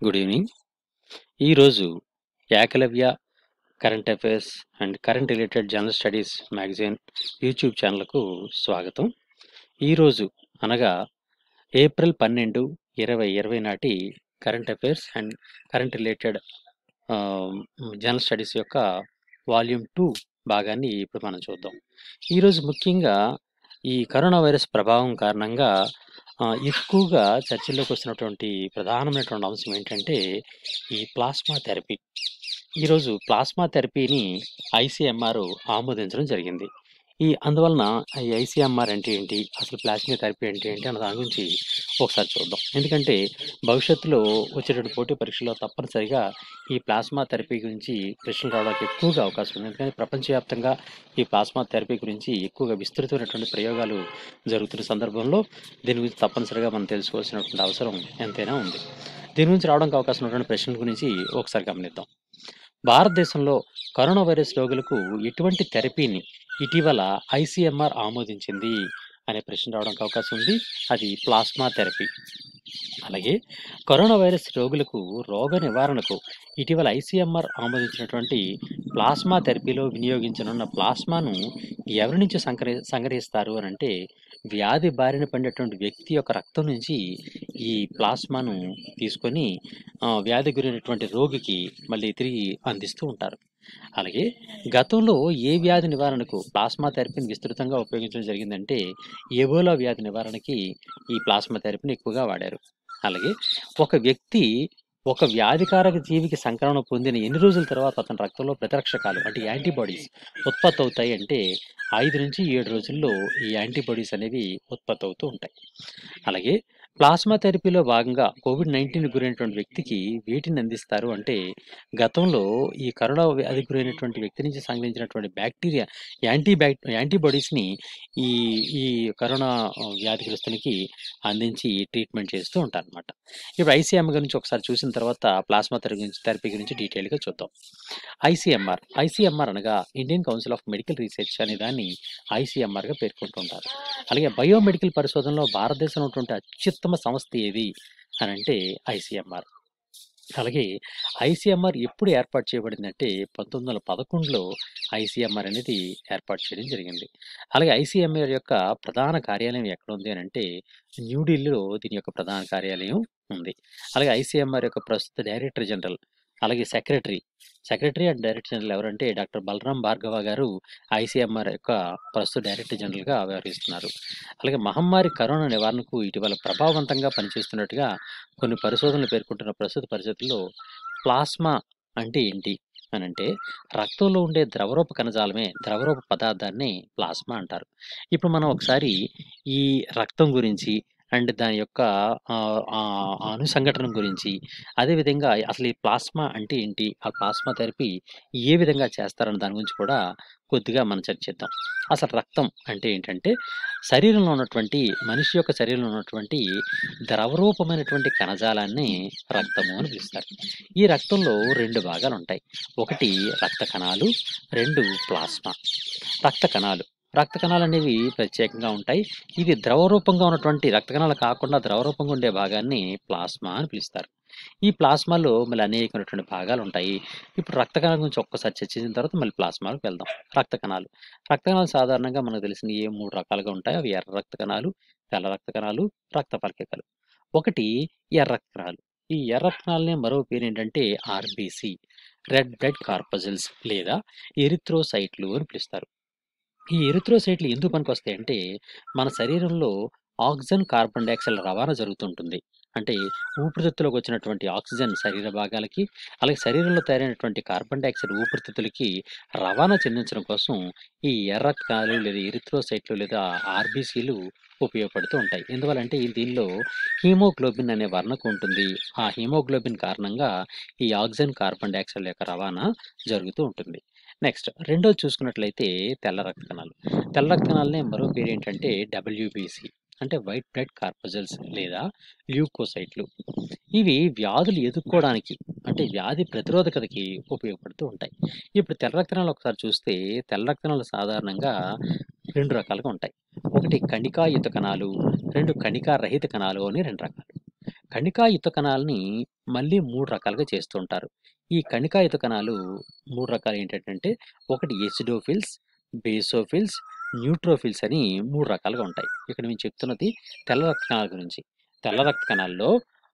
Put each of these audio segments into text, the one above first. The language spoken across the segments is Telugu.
Good evening. ఈరోజు Ekalavya current affairs and current related general studies magazine YouTube ఛానల్‌కు స్వాగతం. ఈరోజు అనగా ఏప్రిల్ 12, 2020 నాటి current affairs and current related ah, general studies యొక్క వాల్యూమ్ 2 భాగాన్ని ఇప్పుడు మనం చూద్దాం. ఈరోజు ముఖ్యంగా ఈ కరోనా వైరస్ ప్రభావం కారణంగా ఆహ్, ఎక్కువగా చర్చల్లోకి వస్తున్నటువంటి ప్రధానమైనటువంటి అంశం ఏంటంటే ఈ ప్లాస్మా థెరపీ. ఈరోజు ప్లాస్మా థెరపీని ఐసీఎంఆర్ ఆమోదించడం జరిగింది. ఈ అందువలన ఈ ఐసీఎంఆర్ అంటే ఏంటి? అసలు ప్లాస్మా థెరపీ అంటే ఏంటి? అన్న దాని గురించి ఒకసారి చూద్దాం. ఎందుకంటే భవిష్యత్తులో వచ్చేటటువంటి పోటీ పరీక్షల్లో తప్పనిసరిగా ఈ ప్లాస్మా థెరపీ గురించి ప్రశ్నలు రావడానికి ఎక్కువగా అవకాశం ఉంది. ఎందుకంటే ప్రపంచవ్యాప్తంగా ఈ ప్లాస్మా థెరపీ గురించి ఎక్కువగా విస్తృతమైనటువంటి ప్రయోగాలు జరుగుతున్న సందర్భంలో దీని గురించి తప్పనిసరిగా మనం తెలుసుకోవాల్సినటువంటి అవసరం ఎంతైనా ఉంది. దీని గురించి రావడానికి అవకాశం ఉన్నటువంటి ప్రశ్నల గురించి ఒకసారి గమనిద్దాం. భారతదేశంలో కరోనా వైరస్ రోగులకు ఎటువంటి థెరపీని ఇటీవల ఐసీఎంఆర్ ఆమోదించింది అనే ప్రశ్న రావడానికి అవకాశం ఉంది. అది ప్లాస్మా థెరపీ. అలాగే కరోనా వైరస్ రోగులకు రోగ నివారణకు ఇటీవల ఐసీఎంఆర్ ఆమోదించినటువంటి ప్లాస్మా థెరపీలో వినియోగించనున్న ప్లాస్మాను ఎవరి నుంచి సంకరి సంగ్రహిస్తారు అనంటే వ్యాధి బారిన పడినటువంటి వ్యక్తి యొక్క రక్తం నుంచి ఈ ప్లాస్మాను తీసుకొని ఆహ్, వ్యాధికి గురైనటువంటి రోగికి మళ్ళీ తిరిగి అందిస్తూ ఉంటారు. అలాగే గతంలో ఏ వ్యాధి నివారణకు ప్లాస్మా థెరపీని విస్తృతంగా ఉపయోగించడం జరిగిందంటే ఎబోలా వ్యాధి నివారణకి ఈ ప్లాస్మా థెరపీని ఎక్కువగా వాడారు. అలాగే ఒక వ్యక్తి ఒక వ్యాధికారక జీవికి సంక్రమణ పొందిన ఎన్ని రోజుల తర్వాత అతని రక్తంలో ప్రతిరక్షకాలు అంటే యాంటీబాడీస్ ఉత్పత్తి అవుతాయి అంటే 5-7 రోజుల్లో ఈ యాంటీబాడీస్ అనేవి ఉత్పత్తి అవుతూ ఉంటాయి. అలాగే ప్లాస్మా థెరపీలో భాగంగా కోవిడ్-19 గురైనటువంటి వ్యక్తికి వేటిని అందిస్తారు అంటే గతంలో ఈ కరోనా వ్యాధికి గురైనటువంటి వ్యక్తి నుంచి సంగ్రహించినటువంటి బ్యాక్టీరియా యాంటీ బ్యాక్ యాంటీబాడీస్‌ని ఈ ఈ కరోనా ఆహ్, వ్యాధిగ్రస్తునికి అందించి ట్రీట్మెంట్ చేస్తూ ఉంటారనమాట. ఇప్పుడు ఐసీఎంఆర్ గురించి ఒకసారి చూసిన తర్వాత ప్లాస్మా థెరపీ గురించి థెరపీ గురించి డీటెయిల్‌గా చూద్దాం. ఐసీఎంఆర్ ఐసీఎంఆర్ అనగా Indian council of medical research అనే దాన్ని ఐసీఎంఆర్‌గా పేర్కొంటుంటారు. అలాగే బయోమెడికల్ పరిశోధనలో భారతదేశంలో ఉన్నటువంటి అత్యుత్తమ సంస్థ ఏది అనంటే ఐసీఎంఆర్. అలాగే ఐసీఎంఆర్ ఎప్పుడు ఏర్పాటు చేయబడిందంటే 1911లో ఐసీఎంఆర్ అనేది ఏర్పాటు చేయడం జరిగింది. అలాగే ఐసీఎంఆర్ యొక్క ప్రధాన కార్యాలయం ఎక్కడుంది అనంటే న్యూఢిల్లీలో దీని యొక్క ప్రధాన కార్యాలయం ఉంది. అలాగే ఐసీఎంఆర్ యొక్క ప్రస్తుత డైరెక్టర్ జనరల్ అలాగే secretary, secretary and director general ఎవరంటే డాక్టర్ బలరాం భార్గవ గారు ఐసీఎంఆర్ యొక్క ప్రస్తుత డైరెక్టర్ జనరల్‌గా వ్యవహరిస్తున్నారు. అలాగే మహమ్మారి కరోనా నివారణకు ఇటీవల ప్రభావవంతంగా పనిచేస్తున్నట్టుగా కొన్ని పరిశోధనలు పేర్కొంటున్న ప్రస్తుత పరిస్థితుల్లో ప్లాస్మా అంటే ఏంటి అనంటే రక్తంలో ఉండే ద్రవరూప కణజాలమే ద్రవరూప పదార్థాన్ని ప్లాస్మా అంటారు. ఇప్పుడు మనం ఒకసారి ఈ రక్తం గురించి అండ్ దాని యొక్క ఆహ్, ఆహ్, అణు సంఘటన గురించి అదేవిధంగా అసలు ఈ ప్లాస్మా అంటే ఏంటి? ఆ ప్లాస్మా థెరపీ ఏ విధంగా చేస్తారన్న దాని గురించి కూడా కొద్దిగా మనం చర్చిద్దాం. అసలు రక్తం అంటే ఏంటంటే శరీరంలో ఉన్నటువంటి మనిషి యొక్క శరీరంలో ఉన్నటువంటి ద్రవరూపమైనటువంటి కణజాలాన్ని రక్తము అని పిలుస్తారు. ఈ రక్తంలో 2 భాగాలుంటాయి. ఒకటి రక్త కణాలు, 2 ప్లాస్మా. రక్త కణాలు రక్త కణాలనేవి ప్రత్యేకంగా ఉంటాయి. ఇవి ద్రవ రూపంగా ఉన్నటువంటి రక్త కణాలు కాకుండా ద్రవ రూపంగా ఉండే భాగాన్ని ప్లాస్మా అని పిలుస్తారు. ఈ ప్లాస్మాలో మళ్ళీ అనేకమైనటువంటి భాగాలుంటాయి. ఇప్పుడు రక్త కణాల గురించి ఒక్కసారి చర్చించిన తర్వాత మళ్ళీ ప్లాస్మాలోకి వెళ్దాం. రక్త కణాలు. రక్త కణాలు సాధారణంగా మనకు తెలిసినయి 3 రకాలుగా ఉంటాయి. అవి ఎర్ర రక్త కణాలు, తెల్ల రక్త కణాలు, రక్త పలకికలు. ఒకటి ఎర్ర రక్త కణాలు. ఈ ఎర్ర రక్త కణాలనే మరో పేరేంటంటే ఆర్బీసీ రెడ్ బ్లడ్ కార్పస్కిల్స్ లేదా ఎరిథ్రోసైట్లు అని పిలుస్తారు. ఈ ఎరిథ్రోసైట్లు ఎందుకు పనికొస్తాయంటే మన శరీరంలో ఆక్సిజన్, కార్బన్ డయాక్సైడ్ రవాణా జరుగుతుంటుంది. అంటే ఊపిరితిత్తులోకి వచ్చినటువంటి ఆక్సిజన్ శరీర భాగాలకి, అలాగే శరీరంలో తయారైనటువంటి కార్బన్ డయాక్సైడ్ ఊపిరితిత్తులకి రవాణా చెందించడం కోసం ఈ ఎర్ర రక్త కణాలు లేదా ఎరిథ్రోసైట్లు లేదా ఆర్బీసీలు ఉపయోగపడుతూ ఉంటాయి. ఎందువల్లంటే దీనిలో హీమోగ్లోబిన్ అనే వర్ణకం ఉంటుంది. ఆ హీమోగ్లోబిన్ కారణంగా ఈ ఆక్సిజన్, కార్బన్ డయాక్సైడ్ యొక్క రవాణా జరుగుతూ ఉంటుంది. నెక్స్ట్ రెండోది చూసుకున్నట్లయితే తెల్ల రక్త కణాలు. తెల్ల రక్త కణాలనే మరో పేరేంటంటే డబ్ల్యూబీసీ అంటే వైట్ బ్లడ్ కార్పస్కిల్స్ లేదా ల్యూకోసైట్లు. ఇవి వ్యాధులు ఎదుర్కోవడానికి అంటే వ్యాధి ప్రతిరోధకతకి ఉపయోగపడుతూ ఉంటాయి. ఇప్పుడు తెల్ల రక్త కణాలు ఒకసారి చూస్తే తెల్ల రక్త కణాలు సాధారణంగా 2 రకాలుగా ఉంటాయి. ఒకటి కణికాయుత కణాలు, 2 కణికా రహిత కణాలు అని 2 రకాలు. కణికాయుత కణాలని మళ్ళీ 3 రకాలుగా చేస్తూ ఉంటారు. ఈ కణికాయుత కణాలు 3 రకాలు ఏంటంటే ఒకటి ఎసిడోఫిల్స్, బేసోఫిల్స్, న్యూట్రోఫిల్స్ అని 3 రకాలుగా ఉంటాయి. ఇక్కడ నేను చెప్తున్నది తెల్ల రక్త కణాల గురించి. తెల్ల రక్త కణాల్లో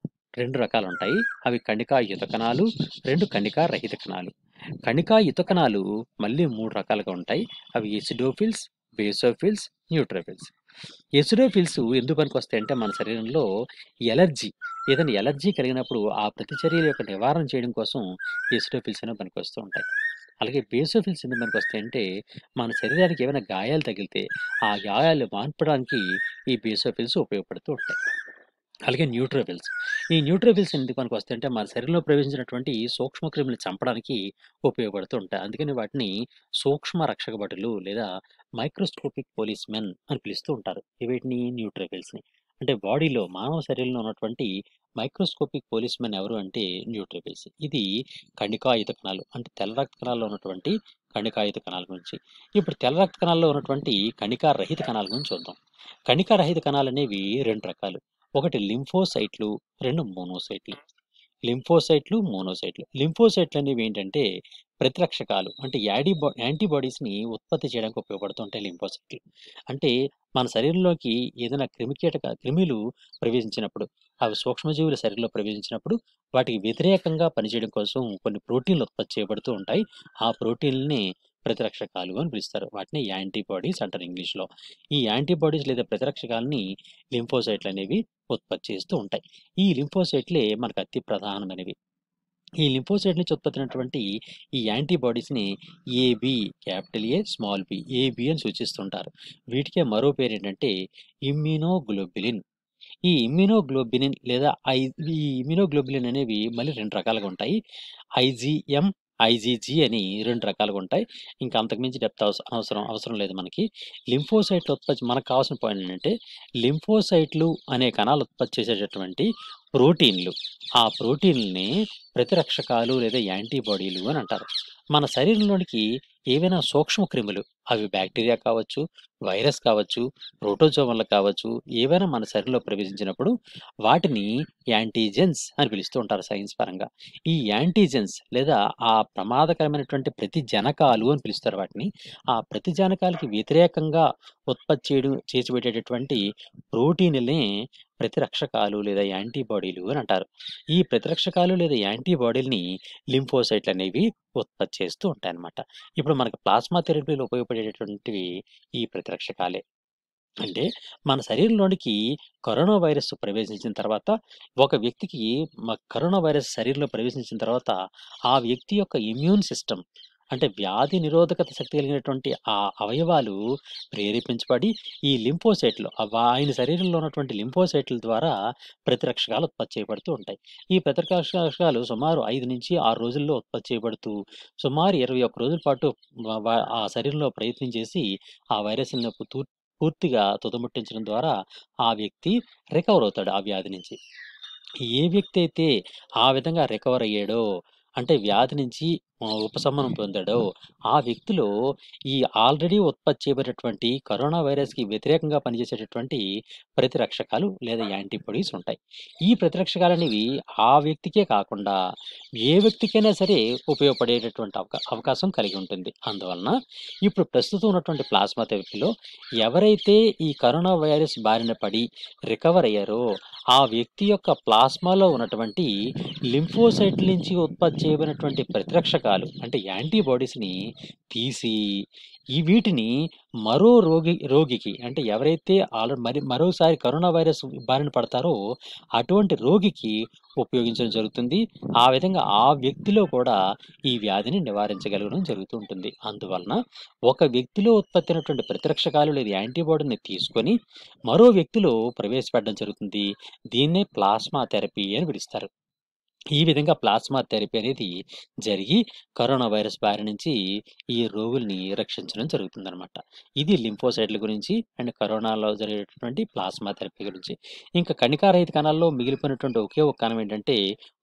2 రకాలుంటాయి. అవి కణికాయుత కణాలు, 2 కణికా రహిత కణాలు. కణికాయుత కణాలు మళ్ళీ 3 రకాలుగా ఉంటాయి. అవి ఎసిడోఫిల్స్, బేసోఫిల్స్, న్యూట్రోఫిల్స్. ఎసిడోఫిల్స్ ఎందుకు పనికొస్తాయంటే మన శరీరంలో ఎలర్జీ ఏదైనా ఎలర్జీ కలిగినప్పుడు ఆ ప్రతిచర్యల యొక్క నివారణ చేయడం కోసం ఎసిడోఫిల్స్ అనేవి పనికొస్తూ ఉంటాయి. అలాగే బేసోఫిల్స్ ఎందుకు పనికొస్తాయంటే మన శరీరానికి ఏమైనా గాయాలు తగిలితే ఆ గాయాలు మాన్పడానికి ఈ బేసోఫిల్స్ ఉపయోగపడుతూ ఉంటాయి. అలాగే న్యూట్రోఫిల్స్. ఈ న్యూట్రోఫిల్స్ ఎందుకు పనికొస్తాయంటే మన శరీరంలో ప్రవేశించినటువంటి సూక్ష్మ క్రిములను చంపడానికి ఉపయోగపడుతూ ఉంటాయి. అందుకని వాటిని సూక్ష్మ రక్షక భటులు లేదా మైక్రోస్కోపిక్ పోలీస్‌మెన్ అని పిలుస్తూ ఉంటారు. వీటిని న్యూట్రోఫిల్స్‌ని. అంటే బాడీలో మానవ శరీరంలో ఉన్నటువంటి మైక్రోస్కోపిక్ పోలీస్‌మెన్ ఎవరు అంటే న్యూట్రోఫిల్స్. ఇది కణికాయుత కణాలు. అంటే తెల్ల రక్త కణాల్లో ఉన్నటువంటి కణికాయుత కణాల గురించి. ఇప్పుడు తెల్ల రక్త కణాల్లో ఉన్నటువంటి కణికా రహిత కణాల గురించి చూద్దాం. కణికా రహిత కణాలనేవి 2 రకాలు. ఒకటి లింఫోసైట్లు, 2 మోనోసైట్లు. లింఫోసైట్లు, మోనోసైట్లు. లింఫోసైట్లు అనేవి ఏంటంటే ప్రతిరక్షకాలు. అంటే యాడీబా యాంటీబాడీస్‌ని ఉత్పత్తి చేయడానికి ఉపయోగపడుతూ ఉంటాయి లింఫోసైట్లు. అంటే మన శరీరంలోకి ఏదైనా క్రిమికీటక క్రిములు ప్రవేశించినప్పుడు, అవి సూక్ష్మజీవుల శరీరంలో ప్రవేశించినప్పుడు వాటికి వ్యతిరేకంగా పనిచేయడం కోసం కొన్ని ప్రోటీన్‌లు ఉత్పత్తి చేయబడుతూ ఉంటాయి. ఆ ప్రోటీన్‌లని ప్రతిరక్షకాలు అని పిలుస్తారు. వాటిని యాంటీబాడీస్ అంటారు ఇంగ్లీష్‌లో. ఈ యాంటీబాడీస్ లేదా ప్రతిరక్షకాలని లింఫోసైట్లు అనేవి ఉత్పత్తి చేస్తూ ఉంటాయి. ఈ లింఫోసైట్లే మనకు అతి ప్రధానమైనవి. ఈ లింఫోసైట్ నుంచి ఉత్పత్తైనటువంటి ఈ యాంటీబాడీస్‌ని AB capital A, small B AB అని సూచిస్తుంటారు. వీటికే మరో పేరేంటంటే ఇమ్యునోగ్లోబులిన్. ఈ ఇమ్యునోగ్లోబులిన్ లేదా ఐ ఈ ఇమ్యునోగ్లోబులిన్ అనేవి మళ్ళీ 2 రకాలుగా ఉంటాయి. ఐజీఎం, ఐజీజీ అని 2 రకాలుగా ఉంటాయి. ఇంకా అంతకు మించి డెప్త్ అవస అవసరం అవసరం లేదు మనకి. లింఫోసైట్ల ఉత్పత్తి మనకు కావాల్సిన పాయింట్ ఏంటంటే లింఫోసైట్లు అనే కణాలు ఉత్పత్తి చేసేటటువంటి ప్రోటీన్‌లు. ఆ ప్రోటీన్‌లని ప్రతిరక్షకాలు లేదా యాంటీబాడీలు అని అంటారు. మన శరీరంలోనికి ఏవైనా సూక్ష్మ క్రిములు అవి బ్యాక్టీరియా కావచ్చు, వైరస్ కావచ్చు, ప్రోటోజోవన్లు కావచ్చు, ఏవైనా మన శరీరంలో ప్రవేశించినప్పుడు వాటిని యాంటీజెన్స్ అని పిలుస్తూ ఉంటారు సైన్స్ పరంగా. ఈ యాంటీజెన్స్ లేదా ఆ ప్రమాదకరమైనటువంటి ప్రతిజనకాలు అని పిలుస్తారు వాటిని. ఆ ప్రతిజనకాలకి వ్యతిరేకంగా ఉత్పత్తి చేయడం చేసిపెట్టేటటువంటి ప్రోటీన్‌లనే ప్రతిరక్షకాలు లేదా యాంటీబాడీలు అని అంటారు. ఈ ప్రతిరక్షకాలు లేదా యాంటీబాడీలని లింఫోసైట్లు అనేవి ఉత్పత్తి చేస్తూ ఉంటాయన్నమాట. ఇప్పుడు మనకు ప్లాస్మా థెరపీలో ఉపయోగపడేటటువంటివి ఈ ప్రతిరక్షకాలే. అంటే మన శరీరంలోనికి కరోనా వైరస్ ప్రవేశించిన తర్వాత ఒక వ్యక్తికి మ కరోనా వైరస్ శరీరంలో ప్రవేశించిన తర్వాత ఆ వ్యక్తి యొక్క ఇమ్యూన్ సిస్టమ్ అంటే వ్యాధి నిరోధకత శక్తి కలిగినటువంటి ఆ అవయవాలు ప్రేరేపించబడి ఈ లింఫోసైట్లు అవ ఆయన శరీరంలో ఉన్నటువంటి లింఫోసైట్ల ద్వారా ప్రతిరక్షకాలు ఉత్పత్తి చేయబడుతూ ఉంటాయి. ఈ ప్రతిరక్షకాలు సుమారు 5-6 రోజుల్లో ఉత్పత్తి చేయబడుతూ సుమారు 21 రోజుల పాటు వ వ ఆ శరీరంలో ప్రయత్నం చేసి ఆ వైరస్‌ని తూ పూర్తిగా తుదముట్టించడం ద్వారా ఆ వ్యక్తి రికవర్ అవుతాడు ఆ వ్యాధి నుంచి. ఏ వ్యక్తి అయితే ఆ విధంగా రికవర్ అయ్యాడో అంటే వ్యాధి నుంచి ఆహ్, ఉపశమనం పొందాడో ఆ వ్యక్తిలో ఈ ఆల్రెడీ ఉత్పత్తి చేయబడినటువంటి కరోనా వైరస్‌కి వ్యతిరేకంగా పనిచేసేటటువంటి ప్రతిరక్షకాలు లేదా యాంటీబాడీస్ ఉంటాయి. ఈ ప్రతిరక్షకాలనేవి ఆ వ్యక్తికే కాకుండా ఏ వ్యక్తికైనా సరే ఉపయోగపడేటటువంటి అవకా అవకాశం కలిగి ఉంటుంది. అందువలన ఇప్పుడు ప్రస్తుతం ఉన్నటువంటి ప్లాస్మా థెరపీలో ఎవరైతే ఈ కరోనా వైరస్ బారిన పడి రికవర్ అయ్యారో ఆ వ్యక్తి యొక్క ప్లాస్మాలో ఉన్నటువంటి లింఫోసైట్ల నుంచి ఉత్పత్తి చేయబడినటువంటి ప్రతిరక్షకాలు అంటే యాంటీబాడీస్‌ని తీసి ఈ వీటిని మరో రోగి రోగికి అంటే ఎవరైతే ఆల్రెడీ మరి మరోసారి కరోనా వైరస్ బారిన పడతారో అటువంటి రోగికి ఉపయోగించడం జరుగుతుంది. ఆ విధంగా ఆ వ్యక్తిలో కూడా ఈ వ్యాధిని నివారించగలగడం జరుగుతూ ఉంటుంది. అందువలన ఒక వ్యక్తిలో ఉత్పత్తి అయినటువంటి ప్రతిరక్షకాలు లేదా యాంటీబాడీని తీసుకొని మరో వ్యక్తిలో ప్రవేశపెట్టడం జరుగుతుంది. దీన్నే ప్లాస్మా థెరపీ అని పిలుస్తారు. ఈ విధంగా ప్లాస్మా థెరపీ అనేది జరిగి కరోనా వైరస్ బారి నుంచి ఈ రోగుల్ని రక్షించడం జరుగుతుందనమాట. ఇది లింఫోసైట్ల గురించి అండ్ కరోనాలో జరిగేటటువంటి ప్లాస్మా థెరపీ గురించి. ఇంకా కణికా రహిత కణాల్లో మిగిలిపోయినటువంటి ఒకే ఒక కణం ఏంటంటే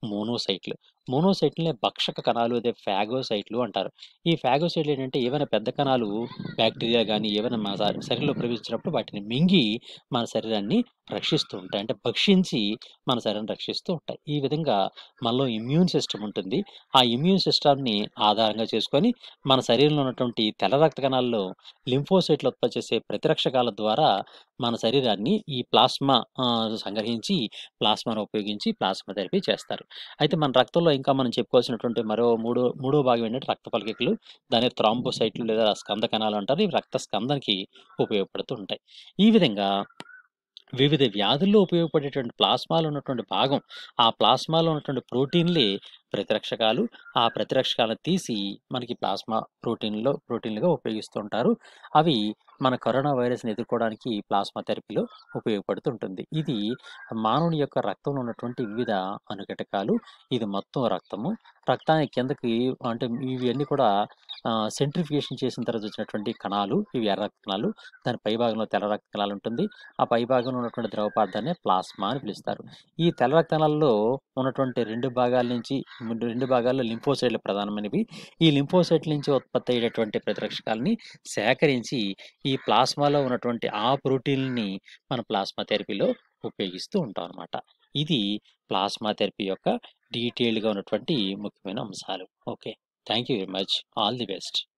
మోనోసైట్లు. మోనోసైట్‌లనే భక్షక కణాలు అదే ఫాగోసైట్లు అంటారు. ఈ ఫాగోసైట్లు ఏంటంటే ఏవైనా పెద్ద కణాలు బాక్టీరియా గాని ఏవైనా మన శ శరీరంలో ప్రవేశించినప్పుడు వాటిని మింగి మన శరీరాన్ని రక్షిస్తూ ఉంటాయి. అంటే భక్షించి మన శరీరాన్ని రక్షిస్తూ ఉంటాయి. ఈ విధంగా మనలో ఇమ్యూన్ సిస్టమ్ ఉంటుంది. ఆ ఇమ్యూన్ సిస్టమ్‌ని ఆధారంగా చేసుకొని మన శరీరంలో ఉన్నటువంటి తెల్ల రక్త కణాల్లో లింఫోసైట్లు ఉత్పత్తి చేసే ప్రతిరక్షకాల ద్వారా మన శరీరాన్ని ఈ ప్లాస్మా ఆహ్, సంగ్రహించి ప్లాస్మాను ఉపయోగించి ప్లాస్మా థెరపీ చేస్తారు. అయితే మన రక్తంలో ఇంకా మనం చెప్పుకోవాల్సినటువంటి మరో మూడో మూడో భాగం ఏంటంటే రక్త ఫలికలు. దాన్ని థ్రాంబోసైట్లు లేదా స్కంద కణాలు అంటారు. ఇవి రక్త స్కందనకి ఉపయోగపడుతూ ఉంటాయి. ఈ విధంగా వివిధ వ్యాధుల్లో ఉపయోగపడేటువంటి ప్లాస్మాలో ఉన్నటువంటి భాగం, ఆ ప్లాస్మాలో ఉన్నటువంటి ప్రోటీన్‌లే ప్రతిరక్షకాలు. ఆ ప్రతిరక్షకాలను తీసి మనకి ప్లాస్మా ప్రోటీన్‌లో ప్రోటీన్‌లుగా ఉపయోగిస్తూ ఉంటారు. అవి మన కరోనా వైరస్‌ని ఎదుర్కోవడానికి ప్లాస్మా థెరపీలో ఉపయోగపడుతూ ఉంటుంది. ఇది మానవుని యొక్క రక్తంలో ఉన్నటువంటి వివిధ అణుకటకాలు. ఇది మొత్తం రక్తము. రక్తాన్ని కిందకి అంటే ఇవన్నీ కూడా ఆహ్, సెంట్రిఫ్యూగేషన్ చేసిన తర్వాత వచ్చినటువంటి కణాలు. ఇవి ఎర్ర రక్త కణాలు. దాని పై భాగంలో తెల్ల రక్త కణాలు ఉంటుంది. ఆ పై భాగంలో ఉన్నటువంటి ద్రవ పదార్థాన్నే ప్లాస్మా అని పిలుస్తారు. ఈ తెల్ల రక్త కణాల్లో ఉన్నటువంటి 2 భాగాల నుంచి 2 భాగాల్లో లింఫోసైట్లు ప్రధానమైనవి. ఈ లింఫోసైట్ల నుంచి ఉత్పత్తి అయ్యేటటువంటి ప్రతిరక్షకాలని సేకరించి ఈ ప్లాస్మాలో ఉన్నటువంటి ఆ ప్రోటీన్‌లని మన ప్లాస్మా థెరపీలో ఉపయోగిస్తూ ఉంటాం అన్నమాట. ఇది ప్లాస్మా థెరపీ యొక్క డీటెయిల్డ్‌గా ఉన్నటువంటి ముఖ్యమైన అంశాలు. Okay. Thank you very much. All the best.